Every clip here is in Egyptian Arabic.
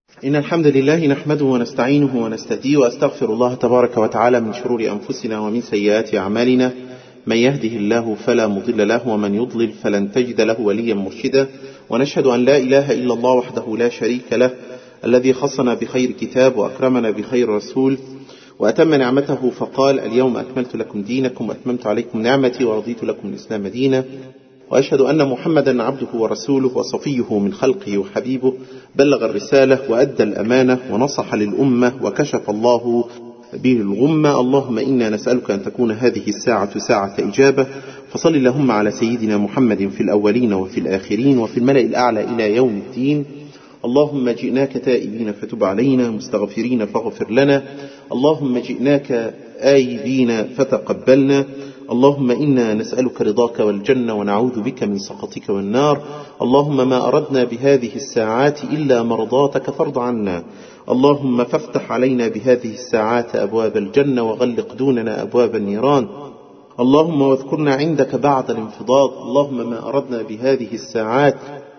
إن الحمد لله نحمده ونستعينه ونستهديه وأستغفر الله تبارك وتعالى من شرور أنفسنا ومن سيئات أعمالنا من يهده الله فلا مضل له ومن يضلل فلن تجد له وليا مرشدا ونشهد أن لا إله إلا الله وحده لا شريك له الذي خصنا بخير كتاب وأكرمنا بخير رسول وأتم نعمته فقال اليوم أكملت لكم دينكم وأتممت عليكم نعمتي ورضيت لكم الإسلام دينا وأشهد أن محمدا عبده ورسوله وصفيه من خلقه وحبيبه بلغ الرسالة وأدى الأمانة ونصح للأمة وكشف الله به الغمة اللهم إنا نسألك أن تكون هذه الساعة ساعة إجابة فصل اللهم على سيدنا محمد في الأولين وفي الآخرين وفي الملأ الأعلى إلى يوم الدين اللهم جئناك تائبين فتب علينا مستغفرين فاغفر لنا اللهم جئناك آيبين فتقبلنا اللهم إنا نسألك رضاك والجنة ونعوذ بك من سخطك والنار اللهم ما أردنا بهذه الساعات إلا مرضاتك فارض عنا اللهم فافتح علينا بهذه الساعات أبواب الجنة وغلق دوننا أبواب النيران اللهم واذكرنا عندك بعد الانفضاض اللهم ما أردنا بهذه الساعات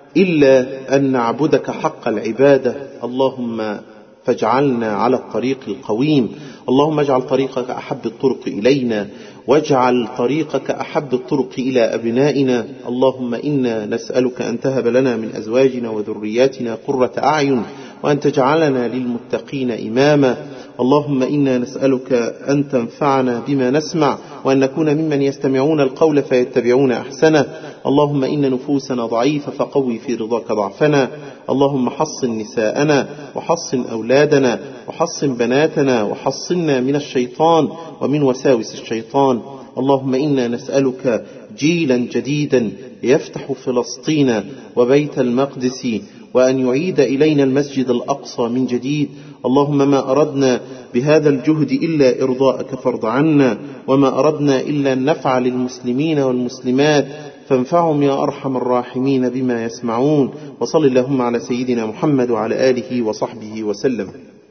إلا أن نعبدك حق العبادة اللهم فاجعلنا على الطريق القويم اللهم اجعل طريقك أحب الطرق إلينا واجعل طريقك أحب الطرق إلى أبنائنا اللهم إنا نسألك أن تهب لنا من أزواجنا وذرياتنا قرة أعين وأن تجعلنا للمتقين إماما اللهم إنا نسألك أن تنفعنا بما نسمع وأن نكون ممن يستمعون القول فيتبعون أحسنه اللهم إن نفوسنا ضعيفة فقوي في رضاك ضعفنا اللهم حصن نساءنا وحصن أولادنا وحصن بناتنا وحصنا من الشيطان ومن وساوس الشيطان اللهم إنا نسألك جيلا جديدا يفتح فلسطين وبيت المقدس وأن يعيد إلينا المسجد الأقصى من جديد اللهم ما أردنا بهذا الجهد إلا إرضاءك فارض عنا وما أردنا إلا النفع للمسلمين والمسلمات فانفعهم يا أرحم الراحمين بما يسمعون وصل اللهم على سيدنا محمد وعلى آله وصحبه وسلم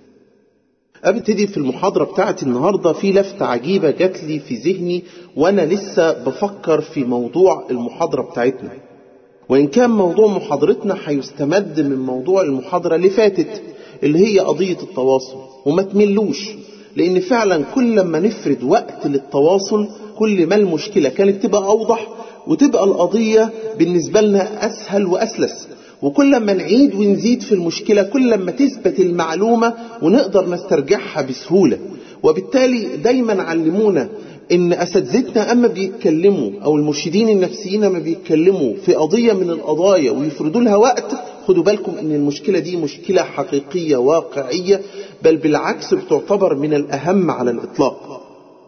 أبتدي في المحاضرة بتاعتي النهاردة في لفتة عجيبة جات لي في ذهني وأنا لسه بفكر في موضوع المحاضرة بتاعتنا وإن كان موضوع محاضرتنا هيستمد من موضوع المحاضرة اللي فاتت اللي هي قضية التواصل وما تملوش لأن فعلا كل لما نفرد وقت للتواصل كل ما المشكلة كانت تبقى أوضح وتبقى القضية بالنسبة لنا أسهل وأسلس وكل ما نعيد ونزيد في المشكلة كل ما تثبت المعلومة ونقدر نسترجعها بسهولة وبالتالي دايما علمونا ان اساتذتنا اما بيتكلموا او المرشدين النفسيين اما بيتكلموا في قضية من القضايا ويفردوا لها وقت خدوا بالكم ان المشكلة دي مشكلة حقيقية واقعية بل بالعكس بتعتبر من الاهم على الاطلاق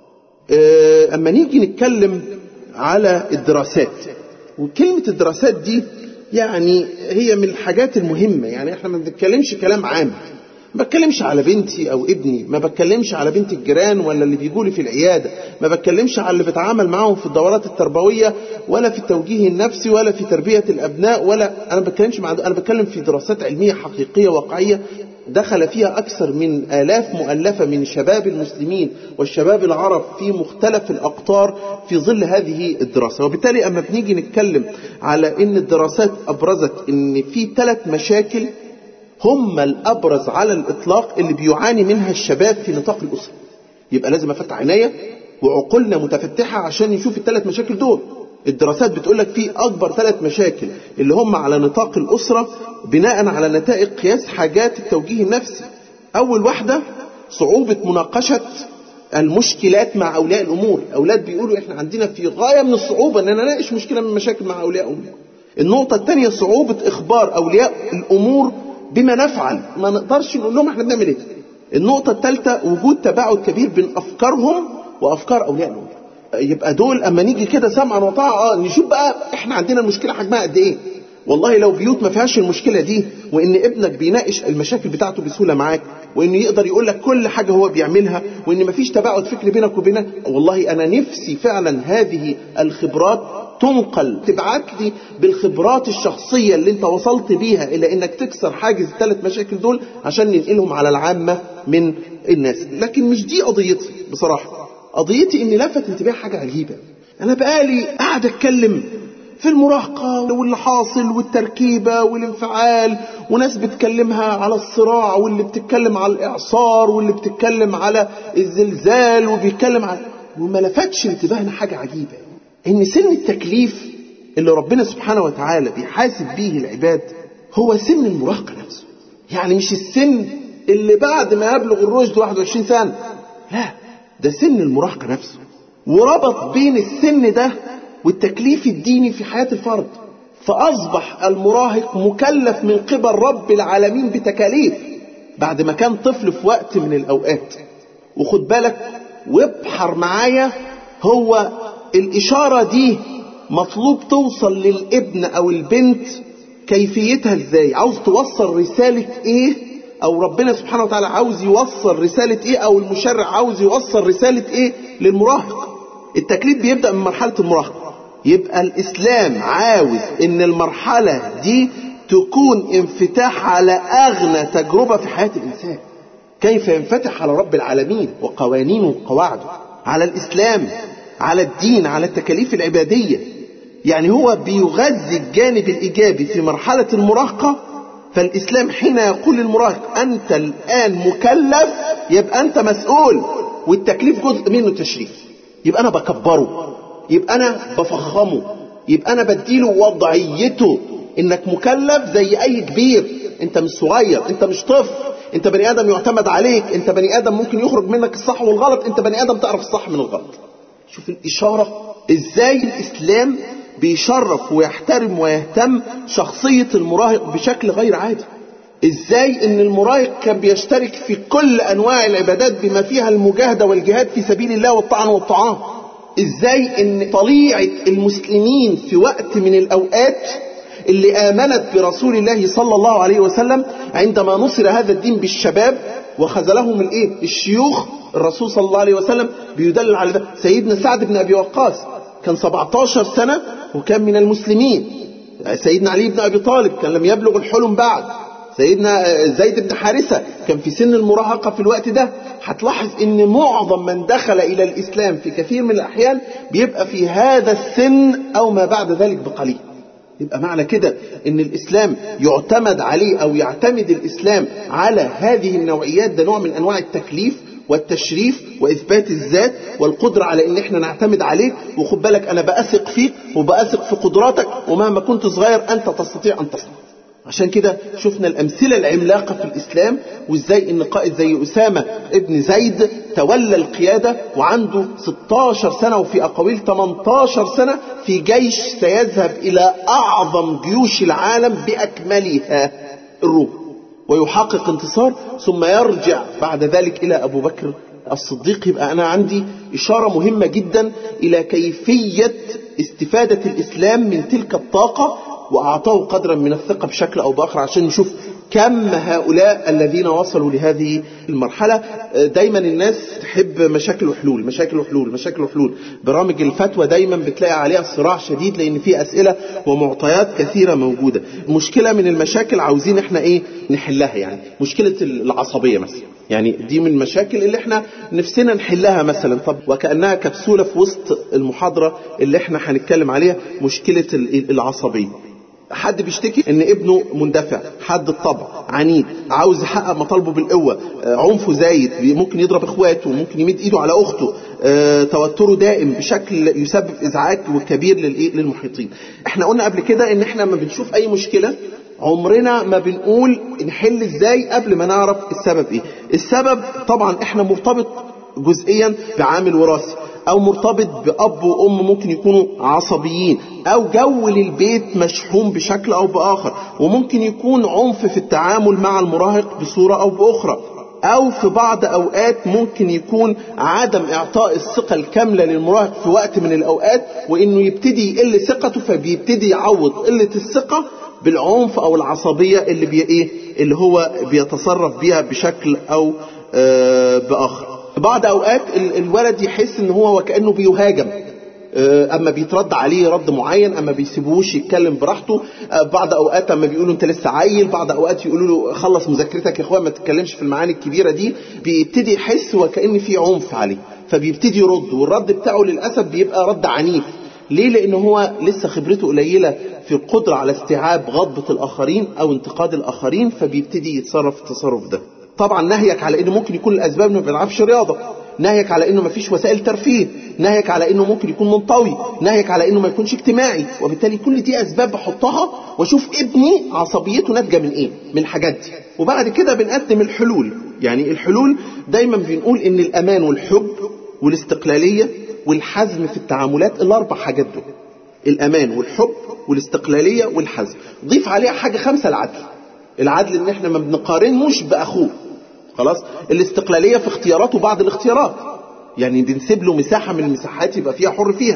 اما نيجي نتكلم على الدراسات وكلمة الدراسات دي يعني هي من الحاجات المهمة يعني احنا ما بنتكلمش كلام عام ما بتكلمش على بنتي او ابني ما بتكلمش على بنت الجيران ولا اللي بيجوا لي في العياده ما بتكلمش على اللي بتعامل معاهم في الدورات التربويه ولا في التوجيه النفسي ولا في تربيه الابناء ولا انا ما بتكلمش مع انا بتكلم في دراسات علميه حقيقيه واقعيه دخل فيها أكثر من آلاف مؤلفة من شباب المسلمين والشباب العرب في مختلف الأقطار في ظل هذه الدراسة وبالتالي أما بنيجي نتكلم على أن الدراسات أبرزت أن في ثلاث مشاكل هم الأبرز على الإطلاق اللي بيعاني منها الشباب في نطاق الأسرة يبقى لازم أفتح عناية وعقولنا متفتحة عشان نشوف الثلاث مشاكل دول الدراسات بتقول لك في أكبر ثلاث مشاكل اللي هم على نطاق الأسرة بناء على نتائج قياس حاجات التوجيه النفسي أول واحدة صعوبة مناقشة المشكلات مع أولياء الأمور الأولاد بيقولوا إحنا عندنا في غاية من الصعوبة أن نناقش مشكلة من المشاكل مع أولياء الأمور النقطة الثانية صعوبة إخبار أولياء الأمور بما نفعل ما نقدرش نقول لهم إحنا بنعمل إيه النقطة الثالثة وجود تباعد كبير بين أفكارهم وأفكار أولياء الأمور يبقى دول اما نيجي كده سمعا وطاعة اه نشوف بقى احنا عندنا المشكلة حجمها قد ايه والله لو بيوت ما فيهاش المشكلة دي وان ابنك بيناقش المشاكل بتاعته بسهولة معاك وان يقدر يقول لك كل حاجة هو بيعملها وان ما فيش تباعد فكري بينك وبينه والله انا نفسي فعلا هذه الخبرات تنقل تبعت لي بالخبرات الشخصية اللي انت وصلت بيها الى انك تكسر حاجز الثلاث مشاكل دول عشان ننقلهم على العامة من الناس لكن مش دي قضيتي بصراحة قضيتي اني لفت انتباه حاجة عجيبة انا بقالي قاعد اتكلم في المراهقة واللي حاصل والتركيبة والانفعال وناس بتكلمها على الصراع واللي بتتكلم على الإعصار واللي بتتكلم على الزلزال وبيتكلم على وما لفتش انتباهنا حاجة عجيبة إن سن التكليف اللي ربنا سبحانه وتعالى بيحاسب بيه العباد هو سن المراهقة نفسه يعني مش السن اللي بعد ما يبلغ الرشد 21 سنة لا ده سن المراهقة نفسه وربط بين السن ده والتكليف الديني في حياة الفرد فأصبح المراهق مكلف من قبل رب العالمين بتكاليف بعد ما كان طفل في وقت من الأوقات وخد بالك وابحر معايا هو الإشارة دي مطلوب توصل للابن أو البنت كيفيتها ازاي عاوز توصل رسالة ايه او ربنا سبحانه وتعالى عاوز يوصل رسالة ايه او المشرع عاوز يوصل رسالة ايه للمراهق التكليف بيبدأ من مرحلة المراهقة يبقى الاسلام عاوز ان المرحلة دي تكون انفتاح على اغنى تجربة في حياة الانسان كيف ينفتح على رب العالمين وقوانينه وقواعده على الاسلام على الدين على التكاليف العبادية يعني هو بيغذي الجانب الإيجابي في مرحلة المراهقة فالإسلام حين يقول للمراهق أنت الآن مكلف يبقى أنت مسؤول والتكليف جزء منه تشريف يبقى أنا بكبره يبقى أنا بفخمه يبقى أنا بديله وضعيته إنك مكلف زي أي كبير أنت مش صغير أنت مش طفل أنت بني آدم يعتمد عليك أنت بني آدم ممكن يخرج منك الصح والغلط أنت بني آدم تعرف الصح من الغلط شوف الإشارة إزاي الإسلام بيشرف ويحترم ويهتم شخصية المراهق بشكل غير عادي ازاي ان المراهق كان بيشترك في كل انواع العبادات بما فيها المجاهدة والجهاد في سبيل الله والطعن والطعام ازاي ان طليعة المسلمين في وقت من الاوقات اللي امنت برسول الله صلى الله عليه وسلم عندما نصر هذا الدين بالشباب وخذلهم الايه الشيوخ الرسول صلى الله عليه وسلم بيدلل على ده سيدنا سعد بن ابي وقاص كان 17 سنة وكان من المسلمين سيدنا علي بن أبي طالب كان لم يبلغ الحلم بعد سيدنا زيد بن حارثة كان في سن المراهقة في الوقت ده هتلاحظ ان معظم من دخل الى الاسلام في كثير من الاحيان بيبقى في هذا السن او ما بعد ذلك بقليل يبقى معنى كده ان الاسلام يعتمد عليه او يعتمد الاسلام على هذه النوعيات ده نوع من انواع التكليف والتشريف واثبات الذات والقدره على ان احنا نعتمد عليك وخد بالك انا بأثق فيك وبأثق في قدراتك ومهما كنت صغير انت تستطيع ان تصنع عشان كده شفنا الأمثلة العملاقة في الإسلام وإزاي إن قائد زي أسامة ابن زيد تولى القيادة وعنده 16 سنة وفي أقاويل 18 سنة في جيش سيذهب إلى أعظم جيوش العالم بأكملها الروم ويحقق انتصار ثم يرجع بعد ذلك إلى أبو بكر الصديق يبقى أنا عندي إشارة مهمة جدا إلى كيفية استفادة الإسلام من تلك الطاقة وأعطاه قدرا من الثقة بشكل أو بآخر عشان نشوف كم هؤلاء الذين وصلوا لهذه المرحلة دايما الناس تحب مشاكل وحلول مشاكل وحلول مشاكل وحلول برامج الفتوى دايما بتلاقي عليها صراع شديد لأن في أسئلة ومعطيات كثيرة موجودة مشكلة من المشاكل عاوزين احنا ايه نحلها يعني مشكلة العصبية مثلا يعني دي من المشاكل اللي احنا نفسنا نحلها مثلا طب وكأنها كبسولة في وسط المحاضرة اللي احنا هنتكلم عليها مشكلة العصبية حد بيشتكي ان ابنه مندفع حد الطبع عنيد عاوز يحقق مطالبه بالقوة عنفه زايد ممكن يضرب اخواته ممكن يمد ايده على اخته اه توتره دائم بشكل يسبب ازعاج كبير للايه للمحيطين احنا قلنا قبل كده ان احنا لما بنشوف اي مشكلة عمرنا ما بنقول نحل ازاي قبل ما نعرف السبب ايه السبب طبعا احنا مرتبط جزئيا بعامل وراثي او مرتبط باب وام ممكن يكونوا عصبيين او جو للبيت مشحون بشكل او باخر وممكن يكون عنف في التعامل مع المراهق بصورة او باخرى او في بعض اوقات ممكن يكون عدم اعطاء الثقة الكاملة للمراهق في وقت من الاوقات وانه يبتدي يقل ثقته فبيبتدي يعوض قلة الثقة بالعنف او العصبية اللي بي ايه اللي هو بيتصرف بيها بشكل او آه باخر بعض اوقات الولد يحس ان هو وكانه بيهاجم اما بيترد عليه رد معين اما بيسيبوش يتكلم براحته بعض اوقات اما بيقولوا انت لسه عيل بعض اوقات يقولوا له خلص مذاكرتك يا اخويا ما تتكلمش في المعاني الكبيره دي بيبتدي يحس وكان في عنف عليه فبيبتدي يرد والرد بتاعه للاسف بيبقى رد عنيف ليه لأنه هو لسه خبرته قليلة في القدرة على استيعاب غضبة الآخرين أو انتقاد الآخرين فبيبتدي يتصرف التصرف ده طبعا نهيك على انه ممكن يكون الاسباب انه ما بيلعبش رياضه نهيك على انه ما فيش وسائل ترفيه نهيك على انه ممكن يكون منطوي نهيك على انه ما يكونش اجتماعي وبالتالي كل دي اسباب بحطها واشوف ابني عصبيته ناتجه من ايه من الحاجات دي وبعد كده بنقدم الحلول يعني الحلول دايما بنقول ان الامان والحب والاستقلاليه والحزم في التعاملات الاربع حاجات دول الامان والحب والاستقلاليه والحزم ضيف عليها حاجه خمسه العدل العدل ان احنا ما بنقارنوش باخوه خلاص الاستقلاليه في اختياراته بعض الاختيارات يعني بنسيب له مساحه من المساحات يبقى فيها حر فيها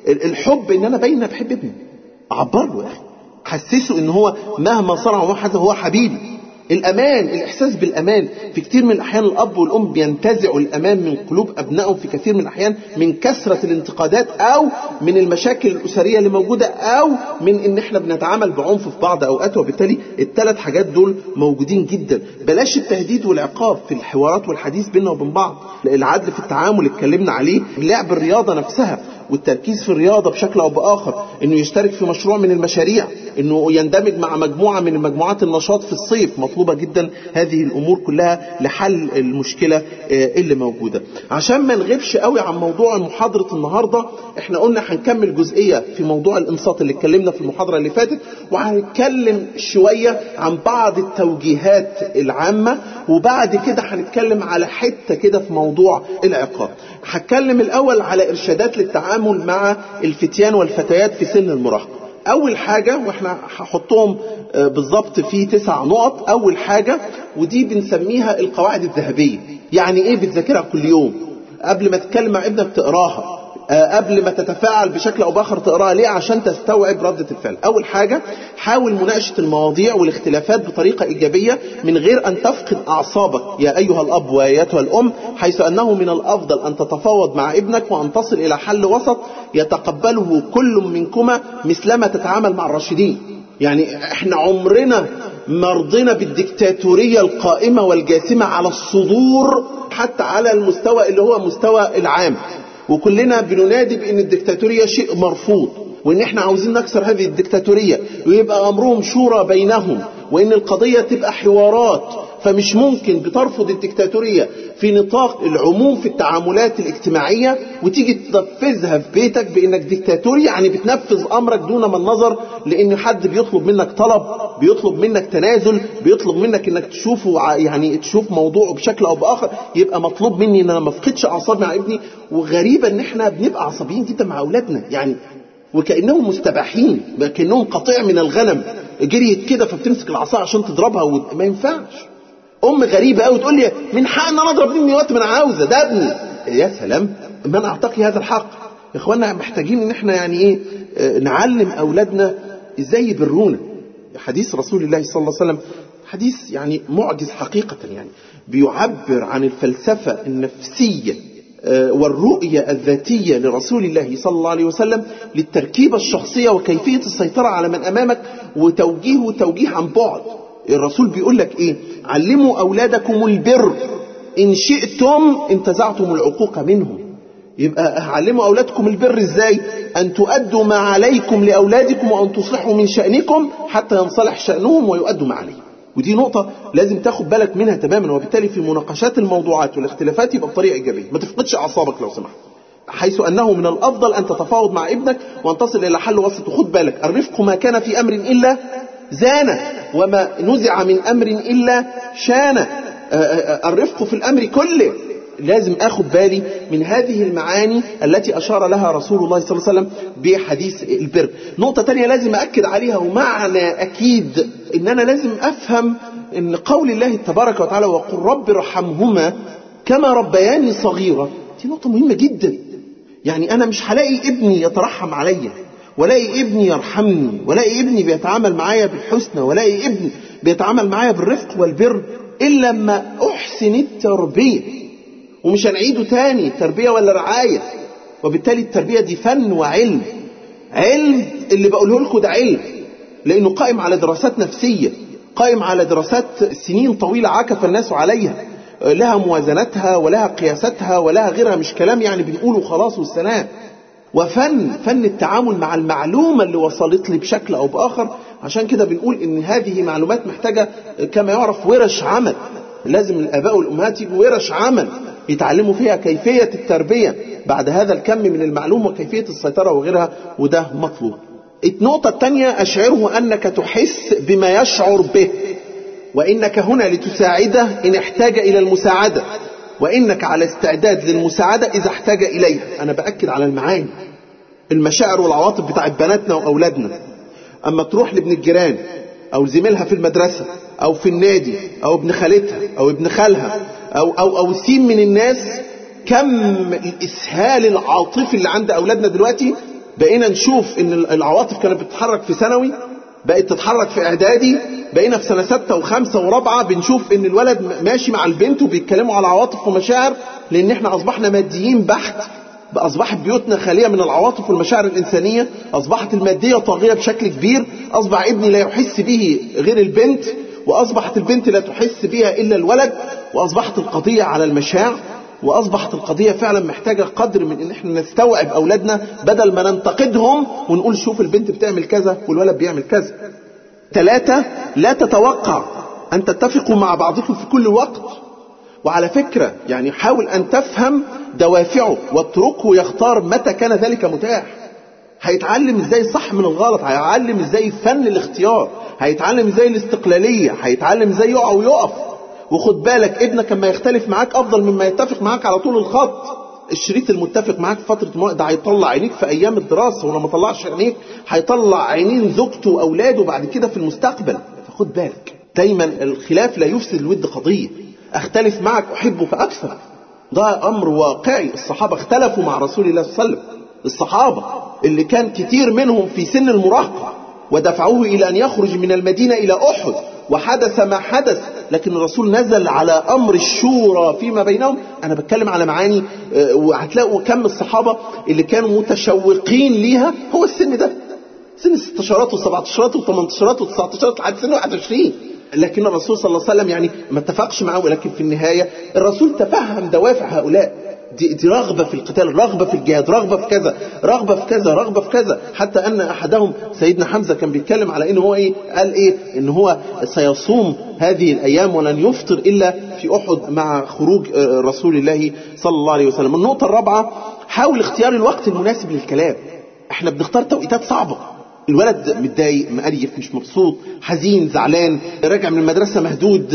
الحب ان انا باين بحب ابني اعبر له يا اخي حسسه ان هو مهما صنع وما حدث هو حبيبي الامان الاحساس بالامان في كتير من الاحيان الاب والام بينتزعوا الامان من قلوب ابنائهم في كثير من الاحيان من كثره الانتقادات او من المشاكل الاسريه اللي موجوده او من ان احنا بنتعامل بعنف في بعض اوقات وبالتالي الثلاث حاجات دول موجودين جدا بلاش التهديد والعقاب في الحوارات والحديث بيننا وبين بعض العدل في التعامل اتكلمنا عليه لعب الرياضه نفسها والتركيز في الرياضة بشكل أو بآخر إنه يشترك في مشروع من المشاريع إنه يندمج مع مجموعة من المجموعات النشاط في الصيف مطلوبة جدا هذه الأمور كلها لحل المشكلة اللي موجودة عشان ما نغيبش قوي عن موضوع محاضرة النهاردة احنا قلنا هنكمل جزئية في موضوع الإنصات اللي اتكلمنا في المحاضرة اللي فاتت وهنتكلم شوية عن بعض التوجيهات العامة وبعد كده هنتكلم على حتة كده في موضوع العقاب هتكلم الأول على إرشادات للتعامل مع الفتيان والفتيات في سن المراهقة أول حاجة وإحنا هحطهم بالظبط في تسع نقط أول حاجة ودي بنسميها القواعد الذهبية يعني إيه بتذاكرها كل يوم قبل ما تتكلم مع ابنك تقراها قبل ما تتفاعل بشكل او باخر تقراها ليه عشان تستوعب ردة الفعل اول حاجة حاول مناقشة المواضيع والاختلافات بطريقة ايجابية من غير ان تفقد اعصابك يا ايها الاب وايتها الام حيث انه من الافضل ان تتفاوض مع ابنك وان تصل الى حل وسط يتقبله كل منكما مثلما تتعامل مع الراشدين يعني احنا عمرنا ما رضينا بالديكتاتورية القائمة والجاسمة على الصدور حتى على المستوى اللي هو مستوى العام وكلنا بننادي بان الدكتاتوريه شيء مرفوض وان احنا عاوزين نكسر هذه الدكتاتوريه ويبقى امرهم شورى بينهم وان القضيه تبقى حوارات فمش ممكن بترفض الدكتاتوريه في نطاق العموم في التعاملات الاجتماعيه وتيجي تنفذها في بيتك بانك دكتاتوري يعني بتنفذ امرك دون ما النظر لان حد بيطلب منك طلب بيطلب منك تنازل بيطلب منك انك تشوفه يعني تشوف موضوعه بشكل او باخر يبقى مطلوب مني ان انا ما افقدش اعصابي مع ابني وغريبه ان احنا بنبقى عصبيين جدا مع اولادنا يعني وكانهم مستباحين كانهم قطيع من الغنم جريت كده فبتمسك العصا عشان تضربها و... ما ينفعش ام غريبه قوي تقول لي من حق ان انا اضرب ابني وقت ما انا عاوزه ده ابني يا سلام من اعطاك هذا الحق يا اخوانا محتاجين ان احنا يعني ايه نعلم اولادنا ازاي يبرونا حديث رسول الله صلى الله عليه وسلم حديث يعني معجز حقيقه يعني بيعبر عن الفلسفه النفسيه والرؤية الذاتية لرسول الله صلى الله عليه وسلم للتركيبة الشخصية وكيفية السيطرة على من أمامك وتوجيهه توجيه عن بعد الرسول بيقول لك إيه علموا أولادكم البر إن شئتم انتزعتم العقوق منهم يبقى علموا أولادكم البر إزاي أن تؤدوا ما عليكم لأولادكم وأن تصلحوا من شأنكم حتى ينصلح شأنهم ويؤدوا ما عليهم ودي نقطة لازم تاخد بالك منها تماما وبالتالي في مناقشات الموضوعات والاختلافات يبقى بطريقة إيجابية ما تفقدش أعصابك لو سمحت حيث أنه من الأفضل أن تتفاوض مع ابنك وأن تصل إلى حل وسط وخد بالك الرفق ما كان في أمر إلا زانه وما نزع من أمر إلا شانه الرفق في الأمر كله لازم اخد بالي من هذه المعاني التي اشار لها رسول الله صلى الله عليه وسلم بحديث البر نقطة تانية لازم اكد عليها ومعنى اكيد ان انا لازم افهم ان قول الله تبارك وتعالى وقل رب ارحمهما كما ربياني صغيرة دي نقطة مهمة جدا يعني انا مش هلاقي ابني يترحم عليا ولاقي ابني يرحمني ولاقي ابني بيتعامل معايا بالحسنى ولاقي ابني بيتعامل معايا بالرفق والبر الا لما احسن التربيه ومش هنعيده تاني تربية ولا رعاية وبالتالي التربية دي فن وعلم علم اللي بقوله لكم ده علم لأنه قائم على دراسات نفسية قائم على دراسات سنين طويلة عكف الناس عليها لها موازنتها ولها قياساتها ولها غيرها مش كلام يعني بنقوله خلاص والسلام وفن فن التعامل مع المعلومة اللي وصلت لي بشكل أو بآخر عشان كده بنقول إن هذه معلومات محتاجة كما يعرف ورش عمل لازم الآباء والأمهات يجوا ورش عمل يتعلموا فيها كيفية التربية بعد هذا الكم من المعلومة وكيفية السيطرة وغيرها وده مطلوب النقطة الثانية أشعره أنك تحس بما يشعر به وإنك هنا لتساعده إن احتاج إلى المساعدة وإنك على استعداد للمساعدة إذا احتاج إليها أنا بأكد على المعاني المشاعر والعواطف بتاعت بناتنا وأولادنا أما تروح لابن الجيران أو زميلها في المدرسة أو في النادي أو ابن خالتها أو ابن خالها أو أو أو سين من الناس كم الإسهال العاطفي اللي عند أولادنا دلوقتي بقينا نشوف إن العواطف كانت بتتحرك في ثانوي بقت تتحرك في إعدادي بقينا في سنة ستة وخمسة ورابعة بنشوف إن الولد ماشي مع البنت وبيتكلموا على عواطف ومشاعر لأن إحنا أصبحنا ماديين بحت أصبحت بيوتنا خالية من العواطف والمشاعر الإنسانية أصبحت المادية طاغية بشكل كبير أصبح ابني لا يحس به غير البنت وأصبحت البنت لا تحس بها إلا الولد وأصبحت القضية على المشاعر وأصبحت القضية فعلا محتاجة قدر من إن احنا نستوعب أولادنا بدل ما ننتقدهم ونقول شوف البنت بتعمل كذا والولد بيعمل كذا ثلاثة لا تتوقع أن تتفقوا مع بعضكم في كل وقت وعلى فكرة يعني حاول أن تفهم دوافعه واتركه يختار متى كان ذلك متاح هيتعلم ازاي الصح من الغلط هيتعلم ازاي فن الاختيار هيتعلم ازاي الاستقلالية هيتعلم ازاي يقع ويقف وخد بالك ابنك لما يختلف معاك افضل مما يتفق معاك على طول الخط الشريط المتفق معاك في فترة الموت ده هيطلع عينيك في ايام الدراسة ولما طلعش عينيك هيطلع عينين زوجته واولاده بعد كده في المستقبل فخد بالك دايما الخلاف لا يفسد الود قضية اختلف معك احبك اكثر ده امر واقعي الصحابة اختلفوا مع رسول الله صلى الله عليه وسلم الصحابة اللي كان كتير منهم في سن المراهقة ودفعوه إلى أن يخرج من المدينة إلى أحد وحدث ما حدث لكن الرسول نزل على أمر الشورى فيما بينهم أنا بتكلم على معاني وهتلاقوا كم الصحابة اللي كانوا متشوقين ليها هو السن ده سن الستاشرات والسبعتاشرات والثمانتاشرات والتسعتاشرات لحد سن 21 لكن الرسول صلى الله عليه وسلم يعني ما اتفقش معه ولكن في النهاية الرسول تفهم دوافع هؤلاء دي, دي رغبة في القتال رغبة في الجهاد رغبة في كذا رغبة في كذا رغبة في كذا حتى أن أحدهم سيدنا حمزة كان بيتكلم على إن هو إيه قال إيه إن هو سيصوم هذه الأيام ولن يفطر إلا في أحد مع خروج رسول الله صلى الله عليه وسلم النقطة الرابعة حاول اختيار الوقت المناسب للكلام احنا بنختار توقيتات صعبة الولد متضايق مقريف مش مبسوط حزين زعلان راجع من المدرسة مهدود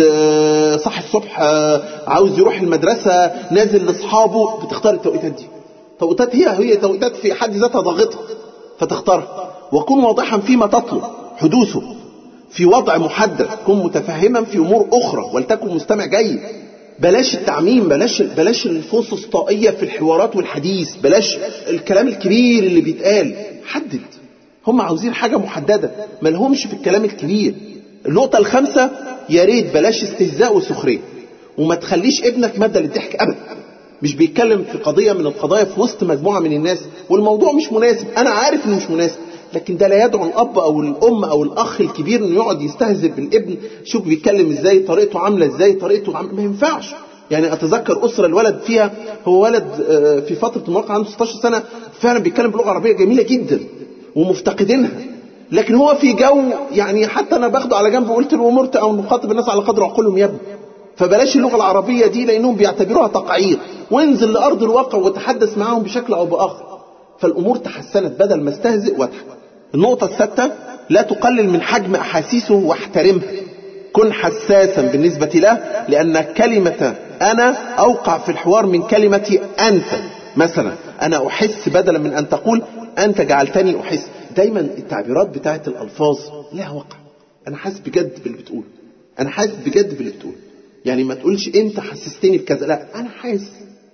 صح الصبح عاوز يروح المدرسة نازل لاصحابه بتختار التوقيتات دي توقيتات هي هي توقيتات في حد ذاتها ضاغطة فتختارها وكن واضحا فيما تطلب حدوثه في وضع محدد كن متفهما في امور اخرى ولتكن مستمع جيد بلاش التعميم بلاش بلاش الفسطائية في الحوارات والحديث بلاش الكلام الكبير اللي بيتقال حدد هم عاوزين حاجة محددة ما لهمش في الكلام الكبير النقطة الخامسة يا ريت بلاش استهزاء وسخرية وما تخليش ابنك مادة للضحك أبدا مش بيتكلم في قضية من القضايا في وسط مجموعة من الناس والموضوع مش مناسب أنا عارف إنه مش مناسب لكن ده لا يدعو الأب أو الأم أو الأخ الكبير إنه يقعد يستهزئ بالابن شوف بيتكلم إزاي طريقته عاملة إزاي طريقته عاملة ما ينفعش يعني أتذكر أسرة الولد فيها هو ولد في فترة المراهقة عنده 16 سنة فعلا بيتكلم بلغة عربية جميلة جدا ومفتقدينها لكن هو في جو يعني حتى انا باخده على جنب وقلت له امرت او نخاطب الناس على قدر عقولهم يا ابني فبلاش اللغه العربيه دي لانهم بيعتبروها تقعير وانزل لارض الواقع وتحدث معاهم بشكل او باخر فالامور تحسنت بدل ما استهزئ واضحك النقطه السادسه لا تقلل من حجم احاسيسه واحترمها كن حساسا بالنسبه له لان كلمه انا اوقع في الحوار من كلمه انت مثلا انا احس بدلا من ان تقول أنت جعلتني أحس دايما التعبيرات بتاعت الألفاظ لها وقع أنا حاسس بجد باللي بتقوله أنا حاسس بجد باللي بتقوله يعني ما تقولش أنت حسستني بكذا لا أنا حاسس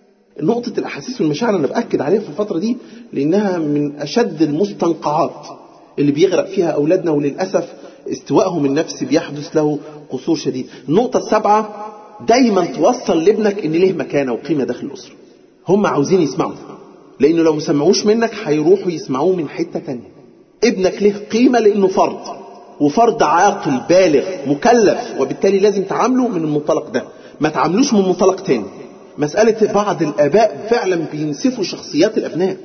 نقطة الأحاسيس والمشاعر أنا بأكد عليها في الفترة دي لأنها من أشد المستنقعات اللي بيغرق فيها أولادنا وللأسف استوائهم النفسي بيحدث له قصور شديد النقطة السابعة دايما توصل لابنك ان ليه مكانة وقيمة داخل الأسرة هم عاوزين يسمعوا لانه لو ما سمعوش منك هيروحوا يسمعوه من حته تانية ابنك له قيمه لانه فرد وفرد عاقل بالغ مكلف وبالتالي لازم تعامله من المنطلق ده ما تعاملوش من منطلق تاني مسألة بعض الآباء فعلا بينسفوا شخصيات الأبناء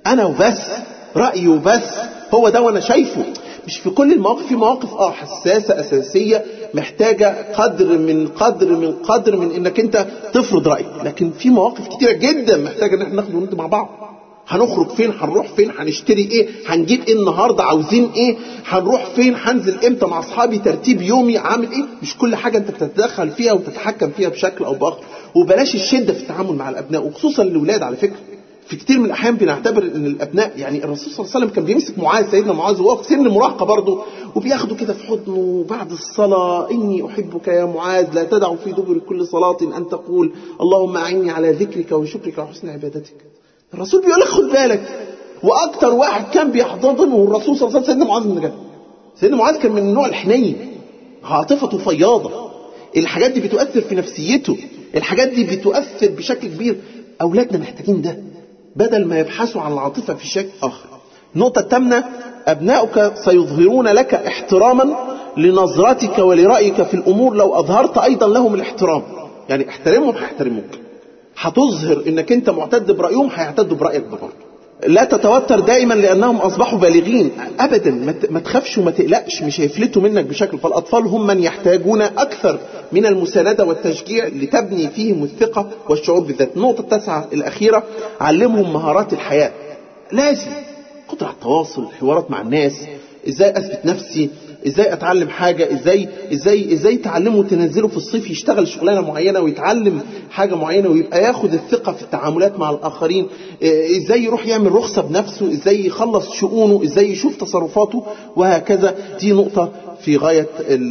انا وبس رايي وبس هو ده وانا شايفه مش في كل المواقف في مواقف اه حساسه اساسيه محتاجه قدر من قدر من قدر من انك انت تفرض رايك لكن في مواقف كتيره جدا محتاجه ان احنا ناخد وندي مع بعض هنخرج فين هنروح فين هنشتري ايه هنجيب ايه النهارده عاوزين ايه هنروح فين هنزل امتى مع اصحابي ترتيب يومي عامل ايه مش كل حاجه انت بتتدخل فيها وتتحكم فيها بشكل او باخر وبلاش الشده في التعامل مع الابناء وخصوصا الاولاد على فكره في كتير من الاحيان بنعتبر ان الابناء يعني الرسول صلى الله عليه وسلم كان بيمسك معاذ سيدنا معاذ وهو في سن المراهقه برضه وبياخده كده في حضنه بعد الصلاه اني احبك يا معاذ لا تدع في دبر كل صلاه ان تقول اللهم اعني على ذكرك وشكرك وحسن عبادتك الرسول بيقول لك خد بالك واكتر واحد كان بيحتضنه الرسول صلى الله عليه وسلم سيدنا معاذ بن جبل سيدنا معاذ كان من النوع الحنين عاطفته فياضه الحاجات دي بتؤثر في نفسيته الحاجات دي بتؤثر بشكل كبير اولادنا محتاجين ده بدل ما يبحثوا عن العاطفه في شكل اخر النقطه الثامنه ابناؤك سيظهرون لك احتراما لنظرتك ولرايك في الامور لو اظهرت ايضا لهم الاحترام يعني احترمهم هيحترموك هتظهر انك انت معتد برايهم هيعتدوا برايك برضه لا تتوتر دائما لانهم اصبحوا بالغين ابدا ما تخافش وما تقلقش مش هيفلتوا منك بشكل فالاطفال هم من يحتاجون اكثر من المسانده والتشجيع لتبني فيهم الثقه والشعور بالذات النقطه التاسعه الاخيره علمهم مهارات الحياه لازم قدره على التواصل الحوارات مع الناس ازاي اثبت نفسي ازاي اتعلم حاجه ازاي ازاي ازاي تعلمه تنزله في الصيف يشتغل شغلانه معينه ويتعلم حاجه معينه ويبقى ياخد الثقه في التعاملات مع الاخرين ازاي يروح يعمل رخصه بنفسه ازاي يخلص شؤونه ازاي يشوف تصرفاته وهكذا دي نقطه في غايه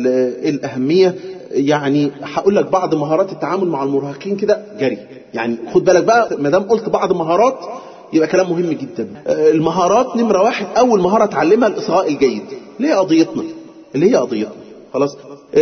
الاهميه يعني هقول لك بعض مهارات التعامل مع المراهقين كده جري يعني خد بالك بقى ما دام قلت بعض مهارات يبقى كلام مهم جدا المهارات نمره واحد اول مهاره اتعلمها الاصغاء الجيد اللي هي قضيتنا اللي هي قضيتنا خلاص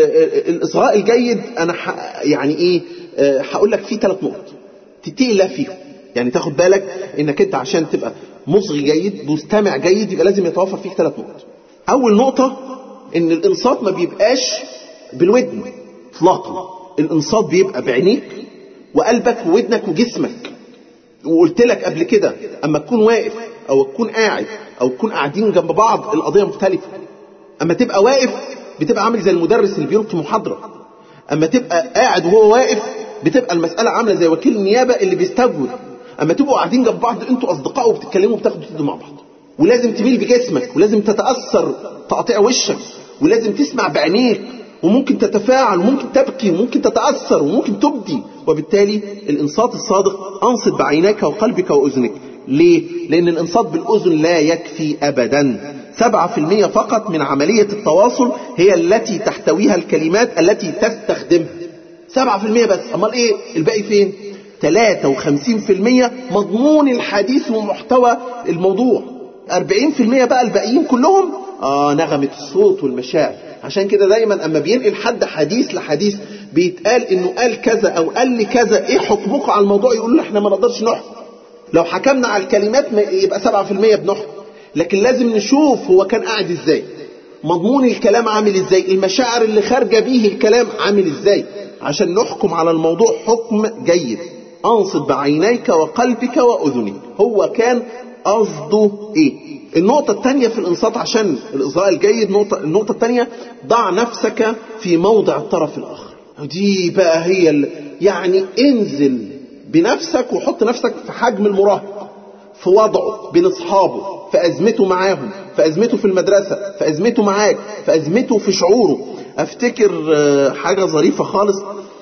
الاصغاء الجيد انا ح... يعني ايه هقول لك فيه ثلاث نقط تتقي الله فيهم يعني تاخد بالك انك انت عشان تبقى مصغي جيد مستمع جيد يبقى لازم يتوفر فيك ثلاث نقط اول نقطه ان الانصات ما بيبقاش بالودن اطلاقا الانصات بيبقى بعينيك وقلبك وودنك وجسمك وقلت لك قبل كده اما تكون واقف او تكون قاعد او تكون قاعدين جنب بعض القضيه مختلفه اما تبقى واقف بتبقى عامل زي المدرس اللي بيلقي محاضره اما تبقى قاعد وهو واقف بتبقى المساله عامله زي وكيل النيابه اللي بيستجوب اما تبقوا قاعدين جنب بعض انتوا اصدقاء وبتتكلموا وبتاخدوا تدوا مع بعض ولازم تميل بجسمك ولازم تتاثر تقطيع وشك ولازم تسمع بعينيك وممكن تتفاعل وممكن تبكي وممكن تتاثر وممكن تبدي وبالتالي الانصات الصادق انصت بعينيك وقلبك واذنك ليه؟ لأن الإنصات بالأذن لا يكفي أبدا سبعة في المية فقط من عملية التواصل هي التي تحتويها الكلمات التي تستخدمها سبعة في المية بس أمال إيه الباقي فين ثلاثة وخمسين في المية مضمون الحديث ومحتوى الموضوع أربعين في المية بقى الباقيين كلهم آه نغمة الصوت والمشاعر عشان كده دايما أما بينقل حد حديث لحديث بيتقال إنه قال كذا أو قال لي كذا إيه حكمكم على الموضوع يقول له إحنا ما نقدرش نحكم لو حكمنا على الكلمات يبقى 7% بنحكم لكن لازم نشوف هو كان قاعد ازاي مضمون الكلام عامل ازاي المشاعر اللي خارجه بيه الكلام عامل ازاي عشان نحكم على الموضوع حكم جيد انصت بعينيك وقلبك واذنك هو كان قصده ايه النقطة الثانية في الانصات عشان الإصغاء الجيد نقطة النقطة الثانية ضع نفسك في موضع الطرف الآخر ودي بقى هي يعني انزل بنفسك وحط نفسك في حجم المراهق في وضعه بين اصحابه في ازمته معاهم في ازمته في المدرسه في ازمته معاك في ازمته في شعوره افتكر حاجه ظريفه خالص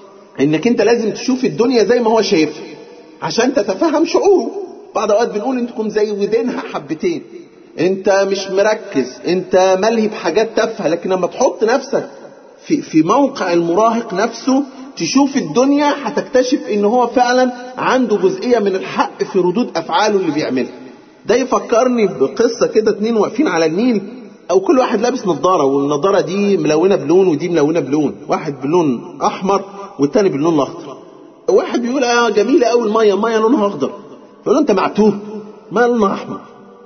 انك انت لازم تشوف الدنيا زي ما هو شايفها عشان تتفهم شعوره بعض اوقات بنقول انتم زي ودينها حبتين انت مش مركز انت ملهي بحاجات تافهه لكن لما تحط نفسك في في موقع المراهق نفسه تشوف الدنيا هتكتشف ان هو فعلا عنده جزئيه من الحق في ردود افعاله اللي بيعملها ده يفكرني بقصه كده اتنين واقفين على النيل او كل واحد لابس نظاره والنظاره دي ملونه بلون ودي ملونه بلون واحد بلون احمر والتاني باللون الاخضر واحد بيقول اه جميله قوي الميه الميه لونها اخضر يقول له انت معتوه ما لونها احمر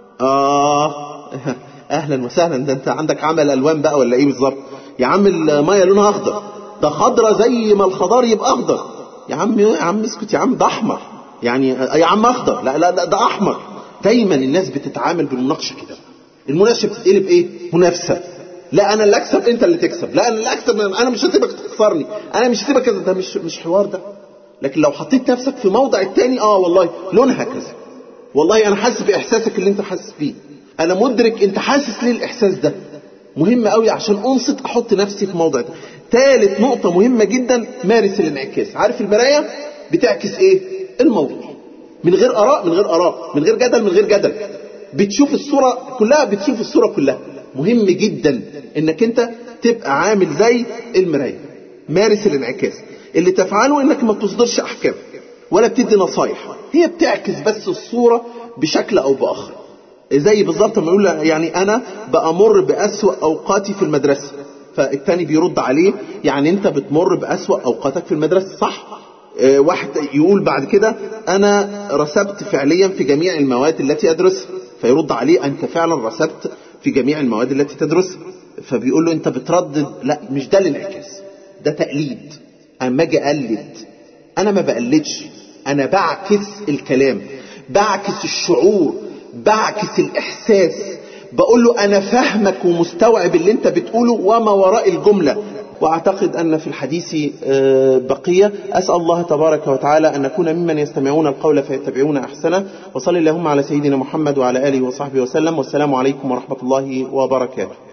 اه اهلا وسهلا ده انت عندك عمل الوان بقى ولا ايه بالظبط يا عم الميه لونها اخضر ده خضرة زي ما الخضار يبقى اخضر يا عم يا عم اسكت يا عم ده احمر يعني يا عم اخضر لا لا لا ده احمر دايما الناس بتتعامل بالمناقشه كده المناقشه بتتقلب ايه منافسه لا انا اللي اكسب انت اللي تكسب لا انا اللي اكسب انا مش هسيبك تخسرني انا مش هسيبك كذا ده مش مش حوار ده لكن لو حطيت نفسك في موضع التاني اه والله لونها كذا والله انا حاسس باحساسك اللي انت حاسس بيه انا مدرك انت حاسس ليه الاحساس ده مهم قوي عشان انصت احط نفسي في موضع ده ثالث نقطه مهمه جدا مارس الانعكاس عارف المرايه بتعكس ايه الموضوع من غير اراء من غير اراء من غير جدل من غير جدل بتشوف الصوره كلها بتشوف الصوره كلها مهم جدا انك انت تبقى عامل زي المرايه مارس الانعكاس اللي تفعله انك ما تصدرش احكام ولا بتدي نصايح هي بتعكس بس الصوره بشكل او باخر زي بالظبط ما يقول يعني انا بامر باسوا اوقاتي في المدرسه فالتاني بيرد عليه يعني انت بتمر باسوا اوقاتك في المدرسه صح اه واحد يقول بعد كده انا رسبت فعليا في جميع المواد التي ادرسها فيرد عليه انت فعلا رسبت في جميع المواد التي تدرسها فبيقول له انت بتردد لا مش ده الانعكاس ده تقليد اما اجي اقلد انا ما بقلدش انا بعكس الكلام بعكس الشعور بعكس الاحساس بقول له انا فاهمك ومستوعب اللي انت بتقوله وما وراء الجمله واعتقد ان في الحديث بقيه اسال الله تبارك وتعالى ان نكون ممن يستمعون القول فيتبعون احسنه وصلي اللهم على سيدنا محمد وعلى اله وصحبه وسلم والسلام عليكم ورحمه الله وبركاته